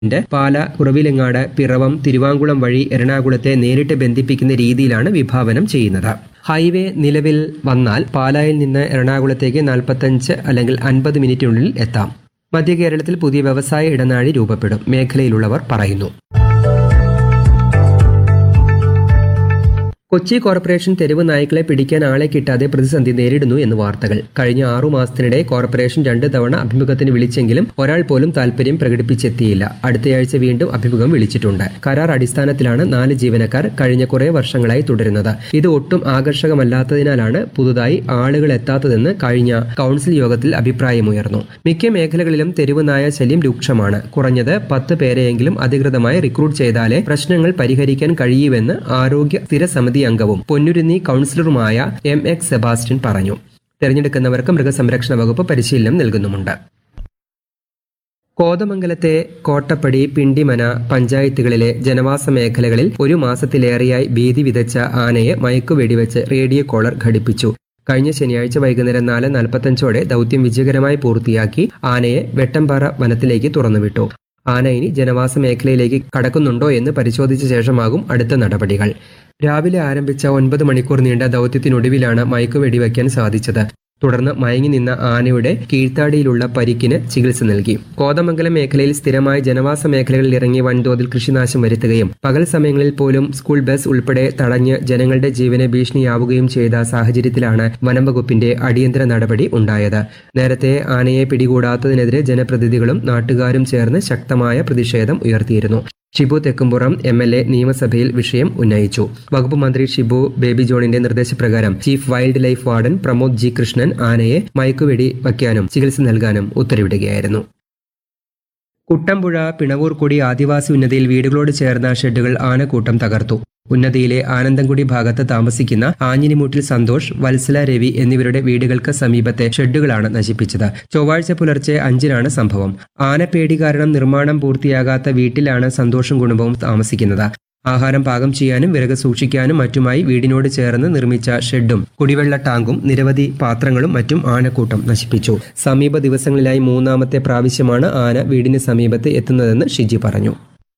ന്റെ പാല കുറവിലങ്ങാട് പിറവം തിരുവാങ്കുളം വഴി എറണാകുളത്തെ നേരിട്ട് ബന്ധിപ്പിക്കുന്ന രീതിയിലാണ് വിഭാവനം ചെയ്യുന്നത് ഹൈവേ നിലവിൽ വന്നാൽ പാലായിൽ നിന്ന് എറണാകുളത്തേക്ക് നാൽപ്പത്തഞ്ച് അല്ലെങ്കിൽ അൻപത് മിനിറ്റിനുള്ളിൽ എത്താം മധ്യ കേരളത്തിൽ പുതിയ വ്യവസായ ഇടനാഴി രൂപപ്പെടും മേഖലയിലുള്ളവർ പറയുന്നു കൊച്ചി കോർപ്പറേഷൻ തെരുവ് നായ്ക്കളെ പിടിക്കാൻ ആളെ കിട്ടാതെ പ്രതിസന്ധി നേരിടുന്നു എന്ന് വാർത്തകൾ കഴിഞ്ഞ ആറു മാസത്തിനിടെ കോർപ്പറേഷൻ രണ്ട് തവണ അഭിമുഖത്തിന് വിളിച്ചെങ്കിലും ഒരാൾ പോലും താൽപര്യം പ്രകടിപ്പിച്ചെത്തിയില്ല അടുത്തയാഴ്ച വീണ്ടും അഭിമുഖം വിളിച്ചിട്ടുണ്ട് കരാർ അടിസ്ഥാനത്തിലാണ് നാല് ജീവനക്കാർ കഴിഞ്ഞ കുറെ വർഷങ്ങളായി തുടരുന്നത് ഇത് ഒട്ടും ആകർഷകമല്ലാത്തതിനാലാണ് പുതുതായി ആളുകൾ എത്താത്തതെന്ന് കഴിഞ്ഞ കൌൺസിൽ യോഗത്തിൽ അഭിപ്രായമുയർന്നു മിക്ക മേഖലകളിലും തെരുവ് നായ ശല്യം രൂക്ഷമാണ് കുറഞ്ഞത് പത്ത് പേരെയെങ്കിലും അധികൃതമായി റിക്രൂട്ട് ചെയ്താലേ പ്രശ്നങ്ങൾ പരിഹരിക്കാൻ കഴിയൂവെന്ന് ആരോഗ്യ സ്ഥിരസമിതി അംഗവും പൊന്നുരുന്നി കൌൺസിലറുമായ എം എക്സ് സെബാസ്റ്റ്യൻ പറഞ്ഞു തെരഞ്ഞെടുക്കുന്നവർക്ക് മൃഗസംരക്ഷണ വകുപ്പ് പരിശീലനം നൽകുന്നുമുണ്ട് കോതമംഗലത്തെ കോട്ടപ്പടി പിണ്ടിമന പഞ്ചായത്തുകളിലെ ജനവാസ മേഖലകളിൽ ഒരു മാസത്തിലേറെയായി ഭീതി വിതച്ച ആനയെ മയക്കുവെടിവെച്ച് റേഡിയോ കോളർ ഘടിപ്പിച്ചു കഴിഞ്ഞ ശനിയാഴ്ച വൈകുന്നേരം നാല് നാൽപ്പത്തഞ്ചോടെ ദൗത്യം വിജയകരമായി പൂർത്തിയാക്കി ആനയെ വെട്ടമ്പാറ വനത്തിലേക്ക് തുറന്നുവിട്ടു ആന ഇനി ജനവാസ മേഖലയിലേക്ക് കടക്കുന്നുണ്ടോ എന്ന് പരിശോധിച്ച ശേഷമാകും അടുത്ത നടപടികൾ രാവിലെ ആരംഭിച്ച ഒൻപത് മണിക്കൂർ നീണ്ട ദൗത്യത്തിനൊടുവിലാണ് മയക്കുവെടിവയ്ക്കാൻ സാധിച്ചത് തുടർന്ന് മയങ്ങി നിന്ന ആനയുടെ കീഴ്ത്താടിയിലുള്ള പരിക്കിന് ചികിത്സ നൽകി കോതമംഗലം മേഖലയിൽ സ്ഥിരമായി ജനവാസ മേഖലകളിൽ ഇറങ്ങി വൻതോതിൽ കൃഷിനാശം വരുത്തുകയും പകൽ സമയങ്ങളിൽ പോലും സ്കൂൾ ബസ് ഉൾപ്പെടെ തടഞ്ഞ് ജനങ്ങളുടെ ജീവന് ഭീഷണിയാവുകയും ചെയ്ത സാഹചര്യത്തിലാണ് വനം വകുപ്പിന്റെ അടിയന്തര നടപടി ഉണ്ടായത് നേരത്തെ ആനയെ പിടികൂടാത്തതിനെതിരെ ജനപ്രതിനിധികളും നാട്ടുകാരും ചേർന്ന് ശക്തമായ പ്രതിഷേധം ഉയർത്തിയിരുന്നു Shibu Thekkumpuram M L A നിയമസഭയിൽ വിഷയം ഉന്നയിച്ചു വകുപ്പ് മന്ത്രി ഷിബു ബേബി ജോണിന്റെ നിർദ്ദേശപ്രകാരം chief wildlife warden Pramod G Krishnan ആനയെ മയക്കുവെടി വയ്ക്കാനും ചികിത്സ നൽകാനും ഉത്തരവിടുകയായിരുന്നു കുട്ടമ്പുഴ പിണവൂർക്കുടി ആദിവാസി ഉന്നതിയിൽ വീടുകളോട് ചേർന്ന ഷെഡുകൾ ആനക്കൂട്ടം തകർത്തു ഉന്നതിയിലെ ആനന്ദംകുടി ഭാഗത്ത് താമസിക്കുന്ന ആഞ്ഞിലിമൂട്ടിൽ സന്തോഷ് വത്സല രവി എന്നിവരുടെ വീടുകൾക്ക് സമീപത്തെ ഷെഡുകളാണ് നശിപ്പിച്ചത് ചൊവ്വാഴ്ച പുലർച്ചെ അഞ്ചിനാണ് സംഭവം ആനപ്പേടി കാരണം നിർമ്മാണം പൂർത്തിയാകാത്ത വീട്ടിലാണ് സന്തോഷും കുടുംബവും താമസിക്കുന്നത് ആഹാരം പാകം ചെയ്യാനും വിറക് സൂക്ഷിക്കാനും മറ്റുമായി വീടിനോട് ചേർന്ന് നിർമ്മിച്ച ഷെഡും കുടിവെള്ള ടാങ്കും നിരവധി പാത്രങ്ങളും മറ്റും ആനക്കൂട്ടം നശിപ്പിച്ചു സമീപ ദിവസങ്ങളിലായി മൂന്നാമത്തെ പ്രാവശ്യമാണ് ആന വീടിന് സമീപത്ത് എത്തുന്നതെന്ന് ഷിജി പറഞ്ഞു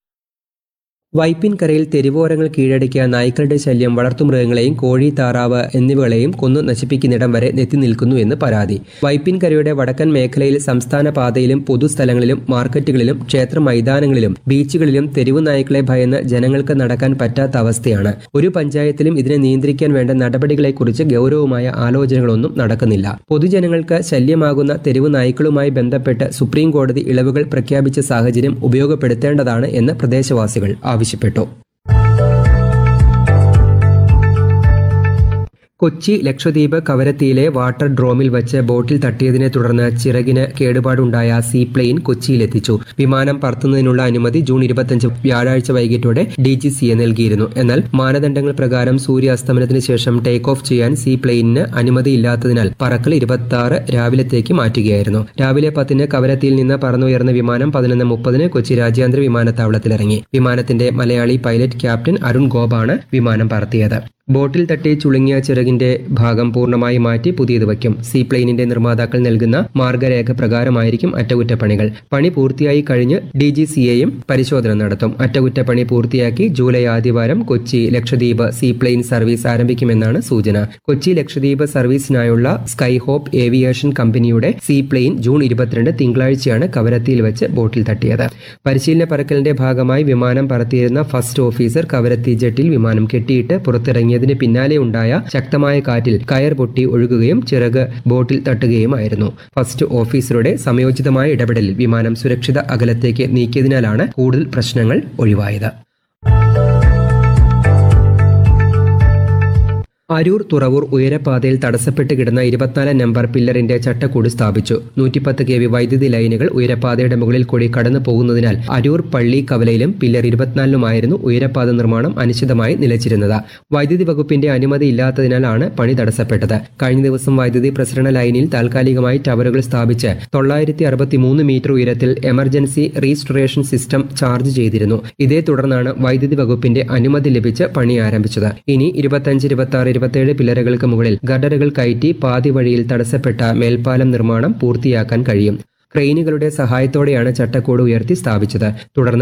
വൈപ്പിൻകരയിൽ തെരുവോരങ്ങൾ കീഴടക്കിയ നായ്ക്കളുടെ ശല്യം വളർത്തുമൃഗങ്ങളെയും കോഴി താറാവ് എന്നിവകളെയും കൊന്നു നശിപ്പിക്കുന്നിടം വരെ എത്തി നിൽക്കുന്നു എന്ന് പരാതി വൈപ്പിൻകരയുടെ വടക്കൻ മേഖലയിൽ സംസ്ഥാന പാതയിലും പൊതുസ്ഥലങ്ങളിലും മാർക്കറ്റുകളിലും ക്ഷേത്ര മൈതാനങ്ങളിലും ബീച്ചുകളിലും തെരുവു നായ്ക്കളെ ഭയന്ന് ജനങ്ങൾക്ക് നടക്കാൻ പറ്റാത്ത അവസ്ഥയാണ് ഒരു പഞ്ചായത്തിലും ഇതിനെ നിയന്ത്രിക്കാൻ വേണ്ട നടപടികളെക്കുറിച്ച് ഗൗരവമായ ആലോചനകളൊന്നും നടക്കുന്നില്ല പൊതുജനങ്ങൾക്ക് ശല്യമാകുന്ന തെരുവു നായ്ക്കളുമായി ബന്ധപ്പെട്ട് സുപ്രീം കോടതി ഇളവുകൾ പ്രഖ്യാപിച്ച സാഹചര്യം ഉപയോഗപ്പെടുത്തേണ്ടതാണ് എന്ന് പ്രദേശവാസികൾ ആവശ്യപ്പെട്ടു കൊച്ചി ലക്ഷദ്വീപ് കവരത്തിയിലെ വാട്ടർ ഡ്രോമിൽ വെച്ച് ബോട്ടിൽ തട്ടിയതിനെ തുടർന്ന് ചിറകിന് കേടുപാടുണ്ടായ സീ പ്ലെയിൻ കൊച്ചിയിലെത്തിച്ചു വിമാനം പറത്തുന്നതിനുള്ള അനുമതി ജൂൺ ഇരുപത്തിയഞ്ച് വ്യാഴാഴ്ച വൈകിട്ടോടെ ഡി ജി സിയെ നൽകിയിരുന്നു എന്നാൽ മാനദണ്ഡങ്ങൾ പ്രകാരം സൂര്യാസ്തമനത്തിന് ശേഷം ടേക്ക് ഓഫ് ചെയ്യാൻ സീ പ്ലെയിനിന് അനുമതിയില്ലാത്തതിനാൽ പറക്കൽ ഇരുപത്തി ആറ് രാവിലത്തേക്ക് മാറ്റുകയായിരുന്നു രാവിലെ പത്തിന് കവരത്തിയിൽ നിന്ന് പറന്നുയർന്ന വിമാനം പതിനൊന്ന് മുപ്പതിന് കൊച്ചി രാജ്യാന്തര വിമാനത്താവളത്തിലിറങ്ങി വിമാനത്തിന്റെ മലയാളി പൈലറ്റ് ക്യാപ്റ്റൻ അരുൺ ഗോപാണ് വിമാനം പറത്തിയത് ബോട്ടിൽ തട്ടി ചുളുങ്ങിയ ചിറകിന്റെ ഭാഗം പൂർണ്ണമായി മാറ്റി പുതിയത് വയ്ക്കും സീ പ്ലെയിനിന്റെ നിർമ്മാതാക്കൾ നൽകുന്ന മാർഗരേഖ പ്രകാരമായിരിക്കും അറ്റകുറ്റപ്പണികൾ പണി പൂർത്തിയായി കഴിഞ്ഞ് ഡി ജി സിയെയും പരിശോധന നടത്തും അറ്റകുറ്റപ്പണി പൂർത്തിയാക്കി ജൂലൈ ആദ്യവാരം Kochi Lakshadweep sea plane service ആരംഭിക്കുമെന്നാണ് സൂചന കൊച്ചി ലക്ഷദ്വീപ് സർവീസിനായുള്ള സ്കൈ ഹോപ്പ് ഏവിയേഷൻ കമ്പനിയുടെ സീ പ്ലെയിൻ ജൂൺ ഇരുപത്തിരണ്ട് തിങ്കളാഴ്ചയാണ് കവരത്തിയിൽ വെച്ച് ബോട്ടിൽ തട്ടിയത് പരിശീലന പറക്കലിന്റെ ഭാഗമായി വിമാനം പറത്തിയിരുന്ന ഫസ്റ്റ് ഓഫീസർ കവരത്തി ജെട്ടിൽ വിമാനം കെട്ടിയിട്ട് പുറത്തിറങ്ങി ഇറങ്ങിയതിന് പിന്നാലെ ഉണ്ടായ ശക്തമായ കാറ്റിൽ കയർ പൊട്ടി ഒഴുകുകയും ചിറക് ബോട്ടിൽ തട്ടുകയുമായിരുന്നു ഫസ്റ്റ് ഓഫീസറുടെ സമയോചിതമായ ഇടപെടലിൽ വിമാനം സുരക്ഷിത അകലത്തേക്ക് നീക്കിയതിനാലാണ് കൂടുതൽ പ്രശ്നങ്ങൾ ഒഴിവായത് അരൂർ തുറവൂർ ഉയരപാതയിൽ തടസ്സപ്പെട്ട് കിടന്ന ഇരുപത്തിനാല് നമ്പർ പില്ലറിന്റെ ചട്ടക്കൂട് സ്ഥാപിച്ചു നൂറ്റിപ്പത്ത് കെ വി വൈദ്യുതി ലൈനുകൾ ഉയരപാതയുടെ മുകളിൽ കൂടി കടന്നു പോകുന്നതിനാൽ അരൂർ പള്ളി കവലയിലും പില്ലർ ഇരുപത്തിനാലിലുമായിരുന്നു ഉയരപാത നിർമ്മാണം അനിശ്ചിതമായി നിലച്ചിരുന്നത് വൈദ്യുതി വകുപ്പിന്റെ അനുമതി ഇല്ലാത്തതിനാലാണ് പണി തടസ്സപ്പെട്ടത് കഴിഞ്ഞ ദിവസം വൈദ്യുതി പ്രസരണ ലൈനിൽ താൽക്കാലികമായി ടവറുകൾ സ്ഥാപിച്ച് തൊള്ളായിരത്തി അറുപത്തിമൂന്ന് മീറ്റർ ഉയരത്തിൽ എമർജൻസി റീസ്റ്റോറേഷൻ സിസ്റ്റം ചാർജ് ചെയ്തിരുന്നു ഇതേ തുടർന്നാണ് വൈദ്യുതി വകുപ്പിന്റെ അനുമതി ലഭിച്ച് പണി ആരംഭിച്ചത് ഇനി ഇരുപത്തിയഞ്ച് ഇരുപത്തി ആറ് ഇരുപത്തിയേഴ് പില്ലറുകൾക്ക് മുകളിൽ ഗഡറുകൾ കയറ്റി പാതി വഴിയിൽ തടസ്സപ്പെട്ട മേൽപ്പാലം നിർമ്മാണം പൂർത്തിയാക്കാൻ കഴിയും ക്രെയിനുകളുടെ സഹായത്തോടെയാണ് ചട്ടക്കൂട് ഉയർത്തി സ്ഥാപിച്ചത് തുടർന്ന്